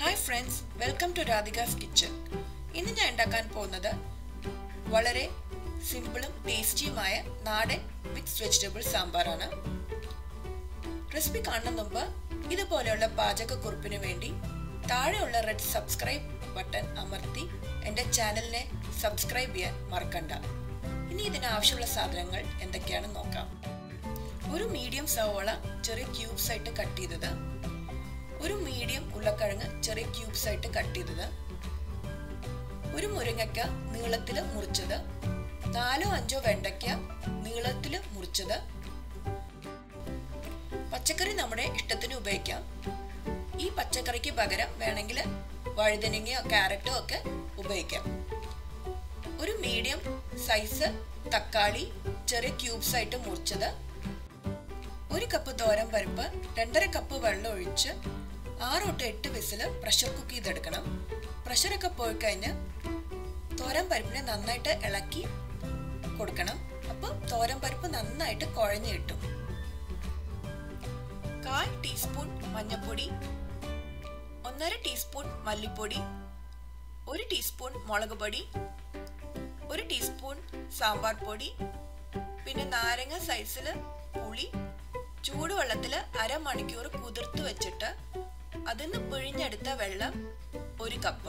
hi friends welcome to Radhika's kitchen ഇന്ന് ഞാൻ ഉണ്ടാക്കാൻ പോകുന്നത് വളരെ സിമ്പിളും ടേസ്റ്റിയുമായ നാടൻ മിക്സ്ഡ് വെജിറ്റബിൾ സാമ്പാറാണ് റെസിപ്പി കാണുന്ന മുമ്പ് ഇതുപോലെയുള്ള പാചകക്കുറിപ്പിന് വേണ്ടി താഴെയുള്ള റെഡ് സബ്സ്ക്രൈബ് ബട്ടൺ അമർത്തി എൻ്റെ ചാനലിനെ സബ്സ്ക്രൈബ് ചെയ്യാൻ മറക്കണ്ട ഇനി ഇതിന് ആവശ്യമുള്ള സാധനങ്ങൾ എന്തൊക്കെയാണെന്ന് നോക്കാം ഒരു മീഡിയം സവോള ചെറിയ ക്യൂബ്സ് ആയിട്ട് കട്ട് ചെയ്തത് ഒരു മീഡിയം ഉരുളക്കിഴങ്ങ് ചെറിയ ക്യൂബ്സ് ആയിട്ട് കട്ട് ചെയ്തത് ഒരു മുരിങ്ങയ്ക്ക നീളത്തിൽ മുറിച്ചത് നാലോ അഞ്ചോ വെണ്ടയ്ക്ക നീളത്തിൽ മുറിച്ചത് പച്ചക്കറി നമ്മുടെ ഇഷ്ടത്തിന് ഉപയോഗിക്കാം ഈ പച്ചക്കറിക്ക് പകരം വേണമെങ്കിൽ വഴുതനങ്ങയോ ക്യാരറ്റോ ഒക്കെ ഉപയോഗിക്കാം ഒരു മീഡിയം സൈസ് തക്കാളി ചെറിയ ക്യൂബ്സ് ആയിട്ട് മുറിച്ചത് ഒരു കപ്പ് തോരൻ പരിപ്പ് രണ്ടര കപ്പ് വെള്ളം ഒഴിച്ച് ആറ് തൊട്ട് എട്ട് വിസിൽ പ്രഷർ കുക്ക് ചെയ്തെടുക്കണം പ്രഷറൊക്കെ പോയി കഴിഞ്ഞ് തോരൻ പരിപ്പിനെ നന്നായിട്ട് ഇളക്കി കൊടുക്കണം അപ്പോൾ തോരൻ പരിപ്പ് നന്നായിട്ട് കുഴഞ്ഞു കിട്ടും കാൽ ടീസ്പൂൺ മഞ്ഞൾപ്പൊടി ഒന്നര ടീസ്പൂൺ മല്ലിപ്പൊടി ഒരു ടീസ്പൂൺ മുളക് പൊടി ഒരു ടീസ്പൂൺ സാമ്പാർ പൊടി പിന്നെ നാരങ്ങ സൈസിൽ പുളി ചൂടുവെള്ളത്തിൽ അരമണിക്കൂർ കുതിർത്ത് വെച്ചിട്ട് അതിന്ന് പിഴിഞ്ഞെടുത്ത വെള്ളം ഒരു കപ്പ്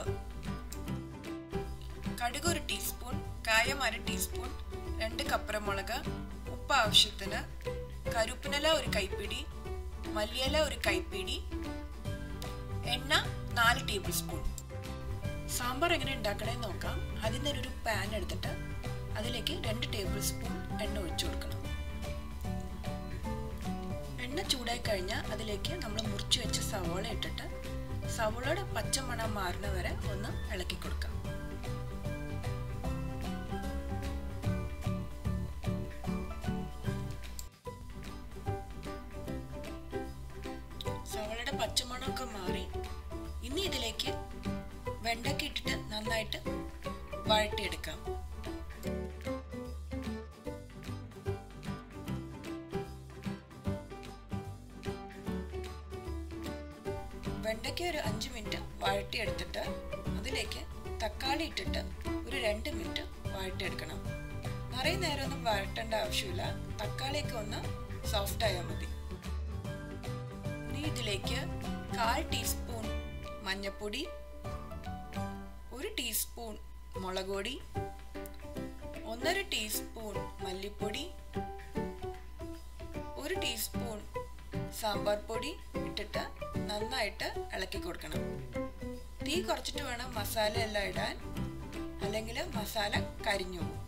കടുക് ഒരു ടീസ്പൂൺ കായം അര ടീസ്പൂൺ രണ്ട് കപ്പരമുളക് ഉപ്പ് ആവശ്യത്തിന് കരുപ്പിനല ഒരു കൈപ്പിടി മല്ലിയില ഒരു കൈപ്പിടി എണ്ണ നാല് ടേബിൾ സ്പൂൺ സാമ്പാർ എങ്ങനെ ഉണ്ടാക്കണമെന്ന് നോക്കാം അതിന് ഒരു പാൻ എടുത്തിട്ട് അതിലേക്ക് രണ്ട് ടേബിൾ സ്പൂൺ എണ്ണ ഒഴിച്ചു കൊടുക്കണം എണ്ണ ചൂടായി കഴിഞ്ഞാൽ അതിലേക്ക് നമ്മൾ മുറിച്ച് വെച്ച സവോള ഇട്ടിട്ട് സവോളയുടെ പച്ചമണം മാറുന്ന വരെ ഒന്ന് ഇളക്കി കൊടുക്കാം സവോളയുടെ പച്ചമണമൊക്കെ മാറി ഇനി ഇതിലേക്ക് വെണ്ടയ്ക്ക ഇട്ടിട്ട് നന്നായിട്ട് വഴട്ടിയെടുക്കാം വെണ്ടയ്ക്ക ഒരു അഞ്ച് മിനിറ്റ് വഴട്ടിയെടുത്തിട്ട് അതിലേക്ക് തക്കാളി ഇട്ടിട്ട് ഒരു രണ്ട് മിനിറ്റ് വഴട്ടിയെടുക്കണം നിറയെ നേരം ഒന്നും വഴട്ടേണ്ട ആവശ്യമില്ല തക്കാളിയൊക്കെ ഒന്ന് സോഫ്റ്റ് ആയാൽ മതി ഇനി ഇതിലേക്ക് കാൽ ടീസ്പൂൺ മഞ്ഞൾപ്പൊടി ഒരു ടീസ്പൂൺ മുളക് പൊടി ഒന്നര ടീസ്പൂൺ മല്ലിപ്പൊടി ഒരു ടീസ്പൂൺ സാമ്പാർ പൊടി ഇട്ടിട്ട് നന്നായിട്ട് ഇളക്കി കൊടുക്കണം തീ കുറച്ചിട്ട് വേണം മസാല എല്ലാം ഇടാൻ അല്ലെങ്കിൽ മസാല കരിഞ്ഞു പോകും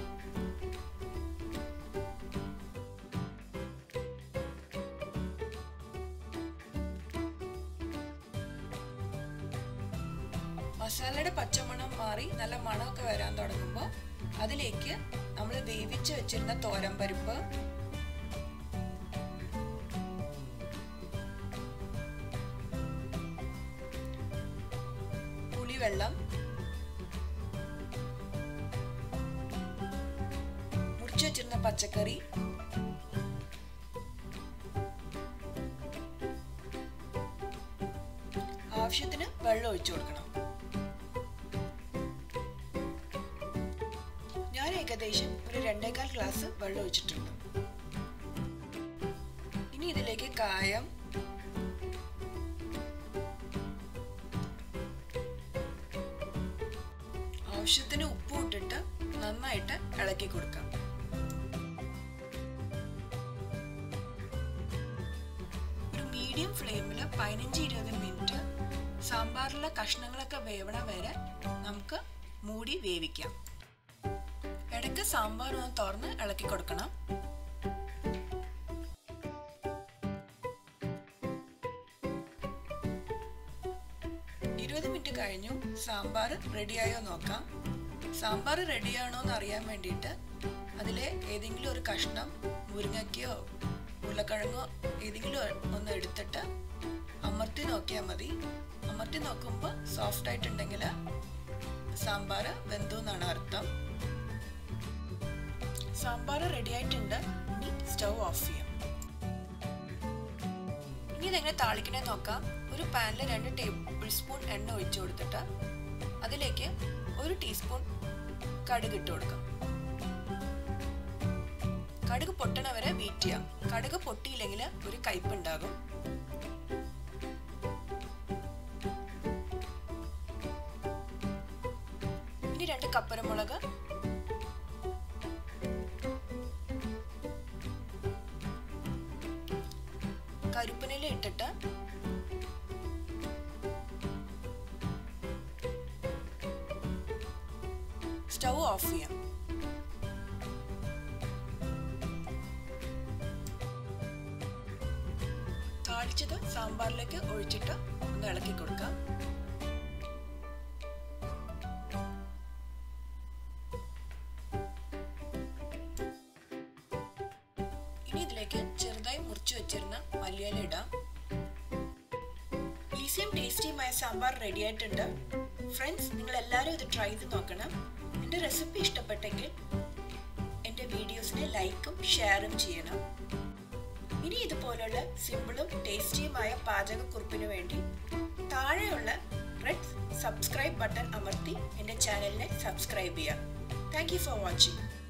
മസാലയുടെ പച്ചമണം മാറി നല്ല മണമൊക്കെ വരാൻ തുടങ്ങുമ്പോൾ അതിലേക്ക് നമ്മൾ വേവിച്ച് വെച്ചിരുന്ന തോരൻ പരിപ്പ് പുളിവെള്ളം മുറിച്ചു വെച്ചിരുന്ന പച്ചക്കറി ആവശ്യത്തിന് വെള്ളം ഒഴിച്ചു കൊടുക്കണം ഞാൻ ഏകദേശം ഒരു രണ്ടേകാൽ ഗ്ലാസ് വെള്ളം ഒഴിച്ചിട്ടുണ്ട് ഇനി ഇതിലേക്ക് കായം ആവശ്യത്തിന് ഉപ്പ് ഇട്ടിട്ട് നന്നായിട്ട് ഇളക്കി കൊടുക്കാം ഒരു മീഡിയം ഫ്ലെയിമിൽ പതിനഞ്ച് ഇരുപത് മിനിറ്റ് സാമ്പാറിലെ കഷ്ണങ്ങളൊക്കെ വേവണ വരെ നമുക്ക് മൂടി വേവിക്കാം ഇടയ്ക്ക് സാമ്പാർ ഒന്ന് തുറന്ന് ഇളക്കി കൊടുക്കണം ഇരുപത് മിനിറ്റ് കഴിഞ്ഞു സാമ്പാർ റെഡിയായോ നോക്കാം സാമ്പാർ റെഡിയാണോ എന്ന് അറിയാൻ വേണ്ടിയിട്ട് അതിലെ ഏതെങ്കിലും ഒരു കഷ്ണം മുരിങ്ങയ്ക്കയോ ഉരുളക്കിഴങ്ങോ ഏതെങ്കിലും ഒന്ന് എടുത്തിട്ട് അമർത്തി നോക്കിയാൽ മതി അമർത്തി നോക്കുമ്പോൾ സോഫ്റ്റ് ആയിട്ടുണ്ടെങ്കിൽ സാമ്പാർ വെന്തു എന്നാണ് അർത്ഥം സാമ്പാർ റെഡി ആയിട്ടുണ്ട് ഇനി സ്റ്റൗ ഓഫ് ചെയ്യാം ഇനി ഇതെങ്ങനെ താളിക്കണേ നോക്കാം ഒരു പാനിൽ രണ്ട് ടേബിൾ ടേബിൾ സ്പൂൺ എണ്ണ ഒഴിച്ചു കൊടുത്തിട്ട് അതിലേക്ക് ഒരു ടീസ്പൂൺ കടുക് ഇട്ട് കൊടുക്കാം കടുക് പൊട്ടണ വരെ വെയിറ്റ് ചെയ്യാം കടുക് പൊട്ടിയില്ലെങ്കിൽ ഒരു കയ്പുണ്ടാകും ഇനി രണ്ട് കപ്പരമുളക് കരുപ്പനില ഇട്ടിട്ട് സ്റ്റൗ ഓഫ് ചെയ്യാം താളിച്ചത് സാമ്പാറിലേക്ക് ഒഴിച്ചിട്ട് ഒന്ന് ഇളക്കി കൊടുക്കാം ഇനി ഇതിലേക്ക് ചെറുതായി മുറിച്ചു വെച്ചിരുന്ന മല്ലിയില ഇടാം ഈസിയും ടേസ്റ്റിയുമായ സാമ്പാർ റെഡി ആയിട്ടുണ്ട് ഫ്രണ്ട്സ് നിങ്ങൾ എല്ലാവരും ഇത് ട്രൈ ചെയ്ത് നോക്കണം എൻ്റെ റെസിപ്പി ഇഷ്ടപ്പെട്ടെങ്കിൽ എൻ്റെ വീഡിയോസിനെ ലൈക്കും ഷെയറും ചെയ്യണം ഇനി ഇതുപോലുള്ള സിമ്പിളും ടേസ്റ്റിയുമായ പാചകക്കുറിപ്പിന് വേണ്ടി താഴെയുള്ള റെഡ് സബ്സ്ക്രൈബ് ബട്ടൺ അമർത്തി എൻ്റെ ചാനലിനെ സബ്സ്ക്രൈബ് ചെയ്യാം താങ്ക് യു ഫോർ വാച്ചിങ്